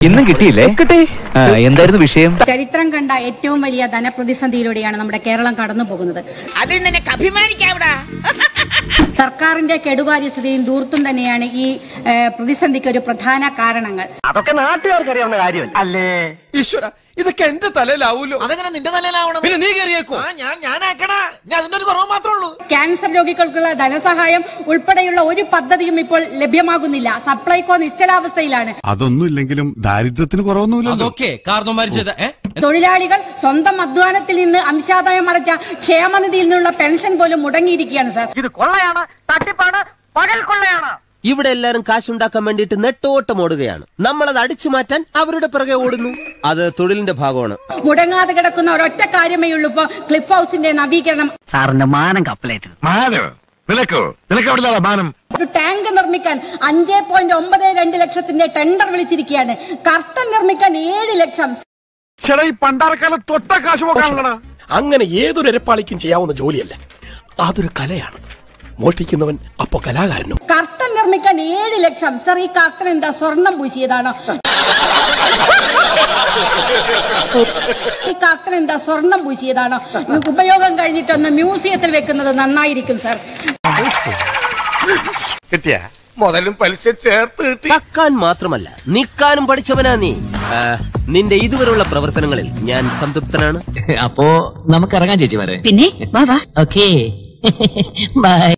ഇന്നും കിട്ടിയില്ലേ കിട്ടി എന്തായിരുന്നു വിഷയം ചരിത്രം കണ്ട ഏറ്റവും വലിയ ധനപ്രതിസന്ധിയിലൂടെയാണ് നമ്മുടെ കേരളം കടന്നു പോകുന്നത് അതിൽ നിനക്ക് അഭിമാനിക്കാവിടാ സർക്കാരിന്റെ കെടുകാര്യസ്ഥതയും ദൂർത്തും തന്നെയാണ് ഈ ഏഹ്, പ്രതിസന്ധിക്ക് ഒരു പ്രധാന കാരണങ്ങൾ അതൊക്കെ നാട്ടുകാർക്ക് അറിയാവുന്ന കാര്യമല്ല അല്ലേ ഈശ്വര ഇതൊക്കെ എന്റെ തലയിലാവൂലോ അതെങ്ങനെ നിന്റെ തലയിലാവണം പിന്നെ നീ കയറിയേക്കോ ആ, ഞാൻ ഞാനാക്കണ ഞാൻ അതിന്റെ ഒരു കുറവ് മാത്രമേ ഉള്ളൂ ക്യാൻസർ രോഗികൾക്കുള്ള ധനസഹായം ഉൾപ്പെടെയുള്ള ഒരു പദ്ധതിയും ഇപ്പോൾ ലഭ്യമാകുന്നില്ല സപ്ലൈകോ നിശ്ചലാവസ്ഥയിലാണ് അതൊന്നുമില്ലെങ്കിലും ദാരിദ്ര്യത്തിന് കുറവൊന്നുമില്ലല്ലോ അതൊക്കെ കാർന്നോമാര് ചെയ്ത ഏ തൊഴിലാളികൾ സ്വന്തം അധ്വാനത്തിൽ നിന്ന് അംശാദായം അടച്ച ക്ഷേമനിധിയിൽ നിന്നുള്ള പെൻഷൻ പോലും മുടങ്ങിയിരിക്കുകയാണ് സാർ ഇത് കൊള്ളയാണ് തട്ടിപ്പാണ് പകൽ കൊള്ളയാണ് ഇവിടെ എല്ലാരും കാശുണ്ടാക്കാൻ വേണ്ടിയിട്ട് നെട്ടോട്ടം ഓടുകയാണ് നമ്മളത് അടിച്ചു മാറ്റാൻ അവരുടെ പിറകെ ഓടുന്നു അത് തൊഴിലിന്റെ ഭാഗമാണ് മുടങ്ങാതെ കിടക്കുന്ന ഒരൊറ്റ കാര്യമേ ഉള്ളൂ ഇപ്പൊ ക്ലിഫ് ഹൗസിന്റെ നവീകരണം സാറിന്റെ മാനം കപ്പലേറ്റത് മാനോ നിനക്കോ നിനക്ക് എവിടെ മാനം ഒരു ടാങ്ക് നിർമ്മിക്കാൻ അഞ്ചേ പോയിന്റ് ഒമ്പത് രണ്ട് ലക്ഷത്തിന്റെ ടെൻഡർ വിളിച്ചിരിക്കുകയാണ് കർട്ടൻ നിർമ്മിക്കാൻ ഏഴ് ലക്ഷം ചേട്ടാ ഈ പണ്ടാരക്കാലം തൊട്ട കാശ് പോക്കാണല്ലടാ അങ്ങനെ ഏതൊരു എരപ്പാളിക്കും ചെയ്യാവുന്ന ജോലിയല്ല അതൊരു കലയാണ് മോഷ്ടിക്കുന്നവൻ അപ്പൊ കലാകാരനും കർട്ടൻ നിർമ്മിക്കാൻ ഏഴ് ലക്ഷം സർ ഈ കർട്ടൻ എന്താ സ്വർണം പൂശിയതാണോ ഈ കർട്ടൻ എന്താ സ്വർണം പൂശിയതാണോ ഈ ഉപയോഗം കഴിഞ്ഞിട്ടൊന്ന് മ്യൂസിയത്തിൽ വെക്കുന്നത് നന്നായിരിക്കും സർ കിട്ടിയ മുതലും പലിശ ചേർത്ത് കിട്ടി കക്കാൻ മാത്രമല്ല നിക്കാനും പഠിച്ചവനാ നീ ആ, നിന്റെ ഇതുവരെയുള്ള പ്രവർത്തനങ്ങളിൽ ഞാൻ സംതൃപ്തനാണ് അപ്പോ നമുക്ക് ഇറങ്ങാൻ ചേച്ചിമാരെ പിന്നെ വാ വാ ഓക്കേ ബൈ